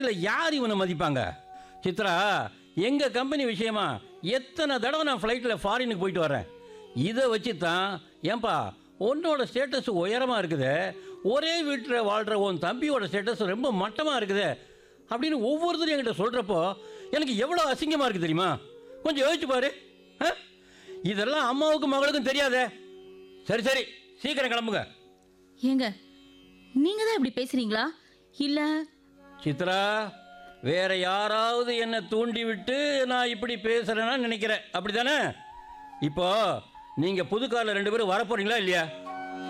இல்லை யார் இவனை மதிப்பாங்க சித்ரா எங்கள் கம்பெனி விஷயமா எத்தனை தடவை நான் ஃப்ளைட்டில் ஃபாரினுக்கு போயிட்டு வரேன் இதை வச்சு தான் ஏன்பா உன்னோட ஸ்டேட்டஸ் உயரமாக இருக்குது ஒரே வீட்டில் வாழ்கிற உன் தம்பியோட ஸ்டேட்டஸ் ரொம்ப மட்டமாக இருக்குது அப்படின்னு ஒவ்வொருத்தரும் என்கிட்ட சொல்கிறப்போ எனக்கு எவ்வளோ அசிங்கமாக இருக்குது தெரியுமா கொஞ்சம் யோசிச்சு பாரு ஆ? இதெல்லாம் அம்மாவுக்கும் மகளுக்கும் தெரியாதே சரி சரி சீக்கிரம் கிளம்புங்க ஏங்க நீங்க தான் இப்படி பேசுறீங்களா இல்ல சித்ரா வேற யாராவது என்னை தூண்டி விட்டு நான் இப்படி பேசுறேன்னா நினைக்கிறேன் அப்படிதானே இப்போ நீங்க புது காரில் ரெண்டு பேரும் வரப்போறீங்களா இல்லையா